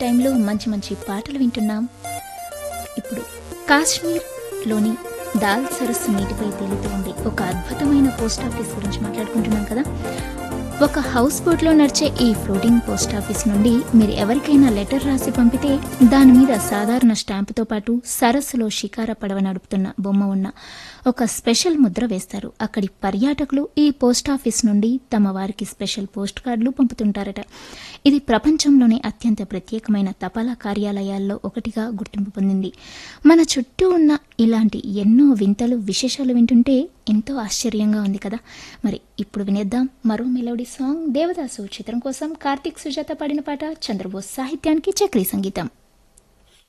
టైంలో మంచి మంచి పాటలు వింటున్నాం ఇప్పుడు కాశ్మీర్లోని దాల్ సరస్సు నీటిపై తేలుతూ ఉంది ఒక అద్భుతమైన పోస్ట్ ఆఫీస్ గురించి మాట్లాడుకుంటున్నాం కదా ఒక హౌస్ బోట్లో నడిచే ఈ ఫ్లోటింగ్ పోస్ట్ ఆఫీస్ నుండి మీరు ఎవరికైనా లెటర్ రాసి పంపితే దాని మీద సాధారణ స్టాంపుతో పాటు సరస్సులో షికార పడవ నడుపుతున్న బొమ్మ ఉన్న ఒక స్పెషల్ ముద్ర వేస్తారు అక్కడి పర్యాటకులు ఈ పోస్ట్ ఆఫీస్ నుండి తమ వారికి స్పెషల్ పోస్ట్ కార్డులు పంపుతుంటారట ఇది ప్రపంచంలోనే అత్యంత ప్రత్యేకమైన తపాలా కార్యాలయాల్లో ఒకటిగా గుర్తింపు పొందింది మన చుట్టూ ఉన్న ఇలాంటి ఎన్నో వింతలు విశేషాలు వింటుంటే ఎంతో ఆశ్చర్యంగా ఉంది కదా మరి ఇప్పుడు వినేద్దాం మరో మెలోడీ సాంగ్ దేవదాసు చిత్రం కోసం కార్తీక్ సుజాత పాడిన పాట చంద్రబోస్ సాహిత్యానికి చక్రీ సంగీతం